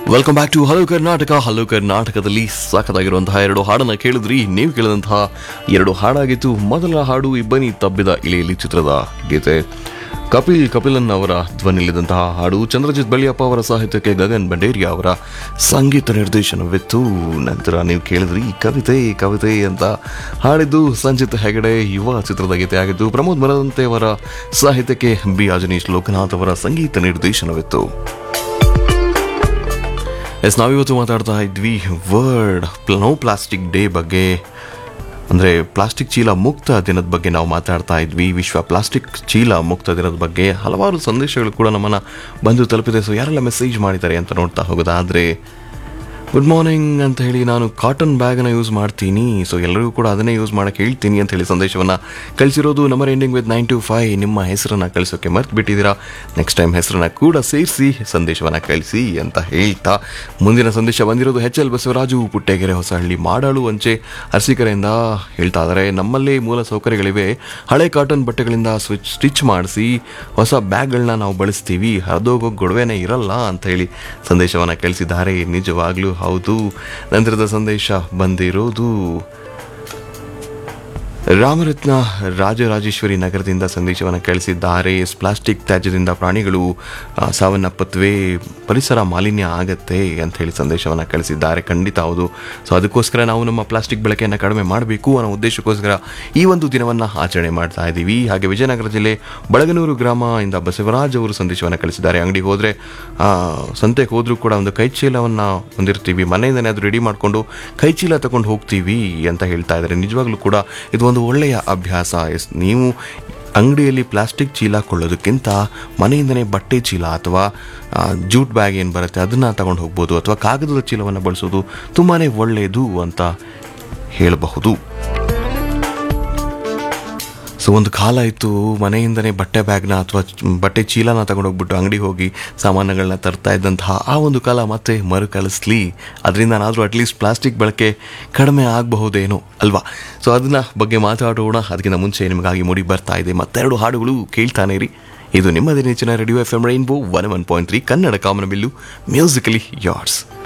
welcome back to hello Karnataka hello ಕರ್ನಾಟಕದಲ್ಲಿ ಸಾಕದಾಗಿರುವಂತಹ ಎರಡು ಹಾಡನ್ನ ಕೇಳಿದ್ರಿ ನೀವು ಕೇಳಿದಂತಹ ಎರಡು ಹಾಡಾಗಿತ್ತು ಮೊದಲ ಹಾಡು ಇಬ್ಬನಿ ತಬ್ಬಿದ ಇಲೆಯಲ್ಲಿ ಚಿತ್ರದ ಗೀತೆ ಕಪಿಲ್ ಕಪಿಲನ್ ಅವರ ಧ್ವನಿಲಿದ್ದಂತಹ ಹಾಡು ಚಂದ್ರಜಿತ್ ಬಳಿಯಪ್ಪ ಅವರ ಸಾಹಿತ್ಯಕ್ಕೆ ಗಗನ್ ಬಂಡೇರಿಯಾ ಅವರ ಸಂಗೀತ ನಿರ್ದೇಶನವಿತ್ತು ನಂತರ ನೀವು ಕೇಳಿದ್ರಿ ಕವಿತೆ ಕವಿತೆ ಅಂತ ಹಾಡಿದ್ದು ಸಂಜಿತ್ ಹೆಗಡೆ ಯುವ ಚಿತ್ರದ ಗೀತೆ ಆಗಿದ್ದು ಪ್ರಮೋದ್ ಮರದಂತೆ ಅವರ ಸಾಹಿತ್ಯಕ್ಕೆ ಬಿ ಅಜನೀಶ್ ಲೋಕನಾಥ್ ಅವರ ಸಂಗೀತ ನಿರ್ದೇಶನವಿತ್ತು ಎಸ್ ನಾವಿವತ್ತು ಮಾತಾಡ್ತಾ ಇದ್ವಿ ವರ್ಲ್ಡ್ ನೋ ಪ್ಲಾಸ್ಟಿಕ್ ಡೇ ಬಗ್ಗೆ ಅಂದರೆ ಪ್ಲಾಸ್ಟಿಕ್ ಚೀಲ ಮುಕ್ತ ದಿನದ ಬಗ್ಗೆ ನಾವು ಮಾತಾಡ್ತಾ ಇದ್ವಿ ವಿಶ್ವ ಪ್ಲಾಸ್ಟಿಕ್ ಚೀಲ ಮುಕ್ತ ದಿನದ ಬಗ್ಗೆ ಹಲವಾರು ಸಂದೇಶಗಳು ಕೂಡ ನಮ್ಮನ್ನು ಬಂದು ತಲುಪಿದೆ ಸೊ ಯಾರೆಲ್ಲ ಮೆಸೇಜ್ ಮಾಡಿದ್ದಾರೆ ಅಂತ ನೋಡ್ತಾ ಹೋಗೋದಾದರೆ ಗುಡ್ ಮಾರ್ನಿಂಗ್ ಅಂತ ಹೇಳಿ ನಾನು ಕಾಟನ್ ಬ್ಯಾಗನ್ನು ಯೂಸ್ ಮಾಡ್ತೀನಿ ಸೊ ಎಲ್ಲರಿಗೂ ಕೂಡ ಅದನ್ನೇ ಯೂಸ್ ಮಾಡೋಕ್ಕೆ ಹೇಳ್ತೀನಿ ಅಂತ ಹೇಳಿ ಸಂದೇಶವನ್ನು ಕಳಿಸಿರೋದು number ending with nine two five ನಿಮ್ಮ ಹೆಸರನ್ನು ಕಳಿಸೋಕ್ಕೆ ಮರ್ತು ಬಿಟ್ಟಿದ್ದೀರಾ ನೆಕ್ಸ್ಟ್ ಟೈಮ್ ಹೆಸರನ್ನು ಕೂಡ ಸೇರಿಸಿ ಸಂದೇಶವನ್ನು ಕಳಿಸಿ ಅಂತ ಹೇಳ್ತಾ ಮುಂದಿನ ಸಂದೇಶ ಬಂದಿರೋದು ಎಚ್ ಎಲ್ ಬಸವರಾಜು ಪುಟ್ಟೆಗೆರೆ ಹೊಸಹಳ್ಳಿ ಮಾಡಾಳು ಅಂಚೆ ಅರಸೀಕೆರೆಯಿಂದ ಹೇಳ್ತಾ ಇದ್ದಾರೆ ನಮ್ಮಲ್ಲಿ ಮೂಲ ಸೌಕರ್ಯಗಳಿವೆ ಹಳೆ ಕಾಟನ್ ಬಟ್ಟೆಗಳಿಂದ ಸ್ವಿಚ್ ಸ್ಟಿಚ್ ಮಾಡಿಸಿ ಹೊಸ ಬ್ಯಾಗ್ಗಳನ್ನ ನಾವು ಬಳಸ್ತೀವಿ ಹರಿದೋಗೋ ಗೊಡವೆನೇ ಇರಲ್ಲ ಅಂತ ಹೇಳಿ ಸಂದೇಶವನ್ನು ಕಳಿಸಿದ್ದಾರೆ ನಿಜವಾಗ್ಲೂ ಹೌದು ನಂತರದ ಸಂದೇಶ ಬಂದಿರೋದು ರಾಮರತ್ನ ರಾಜರಾಜೇಶ್ವರಿ ನಗರದಿಂದ ಸಂದೇಶವನ್ನು ಕಳಿಸಿದ್ದಾರೆ ಪ್ಲಾಸ್ಟಿಕ್ ತ್ಯಾಜ್ಯದಿಂದ ಪ್ರಾಣಿಗಳು ಆ, ಸಾವನ್ನಪ್ಪತ್ವೆ ಪರಿಸರ ಮಾಲಿನ್ಯ ಆಗತ್ತೆ ಅಂತ ಹೇಳಿ ಸಂದೇಶವನ್ನು ಕಳಿಸಿದ್ದಾರೆ ಖಂಡಿತ ಹೌದು ಸೊ ಅದಕ್ಕೋಸ್ಕರ ನಾವು ನಮ್ಮ ಪ್ಲಾಸ್ಟಿಕ್ ಬಳಕೆಯನ್ನು ಕಡಿಮೆ ಮಾಡಬೇಕು ಅನ್ನೋ ಉದ್ದೇಶಕ್ಕೋಸ್ಕರ ಈ ಒಂದು ದಿನವನ್ನು ಆಚರಣೆ ಮಾಡ್ತಾ ಇದ್ದೀವಿ ಹಾಗೆ ವಿಜಯನಗರ ಜಿಲ್ಲೆ ಬಳಗನೂರು ಗ್ರಾಮ ಇಂದ ಬಸವರಾಜ್ ಅವರು ಸಂದೇಶವನ್ನು ಕಳಿಸಿದ್ದಾರೆ ಅಂಗಡಿಗೆ ಹೋದರೆ ಸಂತೆಗೆ ಹೋದರೂ ಕೂಡ ಒಂದು ಕೈಚೀಲವನ್ನು ಹೊಂದಿರ್ತೀವಿ ಮನೆಯಿಂದನೇ ಅದು ರೆಡಿ ಮಾಡಿಕೊಂಡು ಕೈಚೀಲ ತಗೊಂಡು ಹೋಗ್ತೀವಿ ಅಂತ ಹೇಳ್ತಾ ಇದ್ದಾರೆ ನಿಜವಾಗ್ಲೂ ಕೂಡ ಇದು ಒಂದು ಒಳ್ಳೆಯ ಅಭ್ಯಾಸ ಎಸ್ ನೀವು ಅಂಗಡಿಯಲ್ಲಿ ಪ್ಲಾಸ್ಟಿಕ್ ಚೀಲ ಕೊಳ್ಳೋದಕ್ಕಿಂತ ಮನೆಯಿಂದನೇ ಬಟ್ಟೆ ಚೀಲ ಅಥವಾ ಆ, ಜೂಟ್ ಬ್ಯಾಗ್ ಏನು ಬರುತ್ತೆ ಅದನ್ನು ತಗೊಂಡು ಹೋಗ್ಬೋದು ಅಥವಾ ಕಾಗದದ ಚೀಲವನ್ನು ಬಳಸೋದು ತುಂಬಾ ಒಳ್ಳೆಯದು ಅಂತ ಹೇಳಬಹುದು ಸೊ ಒಂದು ಕಾಲ ಇತ್ತು ಮನೆಯಿಂದನೇ ಬಟ್ಟೆ ಬ್ಯಾಗ್ನ ಅಥವಾ ಬಟ್ಟೆ ಚೀಲನ ತಗೊಂಡೋಗ್ಬಿಟ್ಟು ಅಂಗಡಿಗೆ ಹೋಗಿ ಸಾಮಾನುಗಳನ್ನ ತರ್ತಾ ಇದ್ದಂತಹ ಆ ಒಂದು ಕಾಲ ಮತ್ತೆ ಮರುಕಳಿಸ್ಲಿ ಅದರಿಂದ ನಾದರೂ ಅಟ್ಲೀಸ್ಟ್ ಪ್ಲಾಸ್ಟಿಕ್ ಬಳಕೆ ಕಡಿಮೆ ಆಗಬಹುದೇನೋ ಅಲ್ವಾ ಸೊ ಅದನ್ನ ಬಗ್ಗೆ ಮಾತಾಡೋಣ ಅದಕ್ಕಿಂತ ಮುಂಚೆ ನಿಮಗಾಗಿ ಮೂಡಿ ಬರ್ತಾ ಇದೆ ಮತ್ತೆರಡು ಹಾಡುಗಳು ಕೇಳ್ತಾನೆ ಇರಿ ಇದು ನಿಮ್ಮದೇ ನೆಚ್ಚಿನ radio F M rainbow one one point three Kannada ಕಾಮನಬಿಲ್ಲು ಮ್ಯೂಸಿಕಲಿ ಯಾರ್ಡ್ಸ್